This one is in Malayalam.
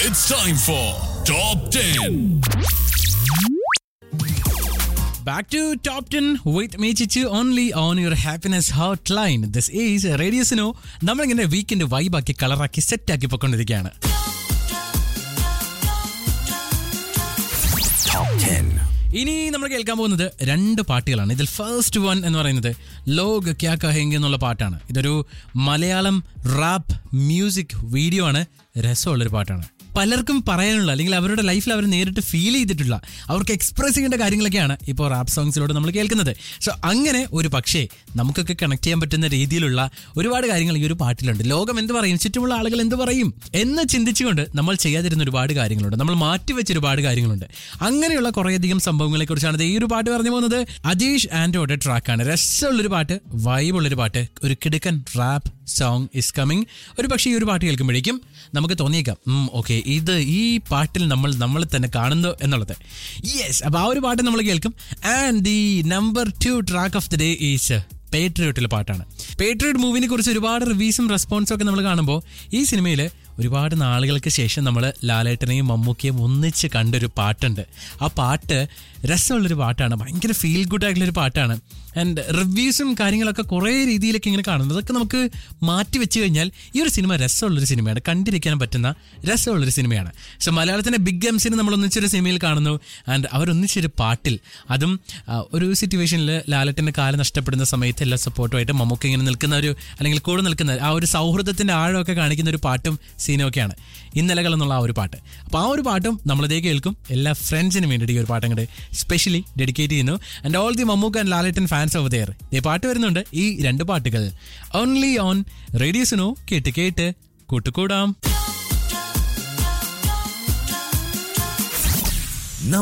It's time for Top 10. Back to Top 10 with me, Chichu, only on your happiness hotline. This is Radio Sino. നമ്മളിങ്ങനെ വീക്കെൻഡ് വൈബാക്കി കളറാക്കി സെറ്റാക്കി പൊക്കൊണ്ടിരിക്കുകയാണ് ഇനി നമ്മൾ കേൾക്കാൻ പോകുന്നത് രണ്ട് പാട്ടുകളാണ് ഇതിൽ ഫസ്റ്റ് വൺ എന്ന് പറയുന്നത് ലോഗ് ക്യാ കഹെങ്കി എന്നുള്ള പാട്ടാണ് ഇതൊരു മലയാളം റാപ്പ് മ്യൂസിക് വീഡിയോ ആണ് രസമുള്ളൊരു പാട്ടാണ് പലർക്കും പറയാനുള്ള അല്ലെങ്കിൽ അവരുടെ ലൈഫിൽ അവർ നേരിട്ട് ഫീൽ ചെയ്തിട്ടുള്ള അവർക്ക് എക്സ്പ്രസ് ചെയ്യേണ്ട കാര്യങ്ങളൊക്കെയാണ് ഇപ്പോൾ റാപ്പ് സോങ്സിലൂടെ നമ്മൾ കേൾക്കുന്നത് സോ അങ്ങനെ ഒരു പക്ഷേ നമുക്കൊക്കെ കണക്ട് ചെയ്യാൻ പറ്റുന്ന രീതിയിലുള്ള ഒരുപാട് കാര്യങ്ങൾ ഈ ഒരു പാട്ടിലുണ്ട് ലോകം എന്ത് പറയും ചുറ്റുമുള്ള ആളുകൾ എന്ത് പറയും എന്ന് ചിന്തിച്ചുകൊണ്ട് നമ്മൾ ചെയ്യാതിരുന്ന ഒരുപാട് കാര്യങ്ങളുണ്ട് നമ്മൾ മാറ്റിവെച്ച ഒരുപാട് കാര്യങ്ങളുണ്ട് അങ്ങനെയുള്ള കുറേയധികം സംഭവങ്ങളെ കുറിച്ചാണ് ദേ ഈ ഒരു പാട്ട് പറഞ്ഞു പോകുന്നത് അജീഷ് ആൻഡോയുടെ ട്രാക്കാണ് രസമുള്ളൊരു പാട്ട് വൈബുള്ളൊരു പാട്ട് ഒരു കിടുക്കൻ റാപ്പ് സോങ് ഇസ് കമ്മിങ് ഒരു പക്ഷേ ഈ ഒരു പാട്ട് കേൾക്കുമ്പോഴേക്കും നമുക്ക് തോന്നിയേക്കാം ഓക്കെ ഇത് ഈ പാട്ടിൽ നമ്മൾ നമ്മൾ തന്നെ കാണുന്നു എന്നുള്ളത് യെസ് അപ്പോൾ ആ ഒരു പാട്ട് നമ്മൾ കേൾക്കും and the number two track of the day is പേട്രിയോട്ടിലെ പാട്ടാണ് പേട്രിയോട്ട് മൂവിനെ കുറിച്ച് ഒരുപാട് റിവ്യൂസും റെസ്പോൺസും ഒക്കെ നമ്മൾ കാണുമ്പോൾ ഈ സിനിമയിൽ ഒരുപാട് നാളുകൾക്ക് ശേഷം നമ്മൾ ലാലേട്ടനെയും മമ്മൂക്കയും ഒന്നിച്ച് കണ്ടൊരു പാട്ടുണ്ട് ആ പാട്ട് രസമുള്ളൊരു പാട്ടാണ് ഭയങ്കര ഫീൽ ഗുഡ് ആയിട്ടുള്ളൊരു പാട്ടാണ് ആൻഡ് റിവ്യൂസും കാര്യങ്ങളൊക്കെ കുറേ രീതിയിലൊക്കെ ഇങ്ങനെ കാണുന്നത് അതൊക്കെ നമുക്ക് മാറ്റി വെച്ച് കഴിഞ്ഞാൽ ഈ ഒരു സിനിമ രസമുള്ളൊരു സിനിമയാണ് കണ്ടിരിക്കാൻ പറ്റുന്ന രസമുള്ളൊരു സിനിമയാണ് സോ മലയാളത്തിൻ്റെ ബിഗ് എംസിന് നമ്മൾ ഒന്നിച്ചൊരു സിനിമയിൽ കാണുന്നു ആൻഡ് അവരൊന്നിച്ചൊരു പാട്ടിൽ അതും ആ, ഒരു സിറ്റുവേഷനിൽ ലാലറ്റിൻ്റെ കാലം നഷ്ടപ്പെടുന്ന സമയത്ത് എല്ലാ സപ്പോർട്ടുമായിട്ട് മമ്മൂക്ക ഇങ്ങനെ നിൽക്കുന്ന ഒരു അല്ലെങ്കിൽ കൂടെ നിൽക്കുന്ന ആ ഒരു സൗഹൃദത്തിൻ്റെ ആഴമൊക്കെ കാണിക്കുന്ന ഒരു പാട്ടും സീനും ഒക്കെയാണ് ഇന്നലകൾ എന്നുള്ള ആ ഒരു പാട്ട് അപ്പോൾ ആ ഒരു പാട്ടും നമ്മളിതേ കേൾക്കും എല്ലാ ഫ്രണ്ട്സിനും വേണ്ടിയിട്ട് ഈ ഒരു പാട്ടും കൂടെ സ്പെഷ്യലി ഡെഡിക്കേറ്റ് ചെയ്യുന്നു and all the Mammukka and Lalettan fans of there ഈ പാട്ട് വരുന്നുണ്ട് ഈ രണ്ട് പാട്ടുകൾ ഓൺലി ഓൺ റേഡിയോസിനോ കേട്ട് കേട്ട് കൂട്ടുകൂടാം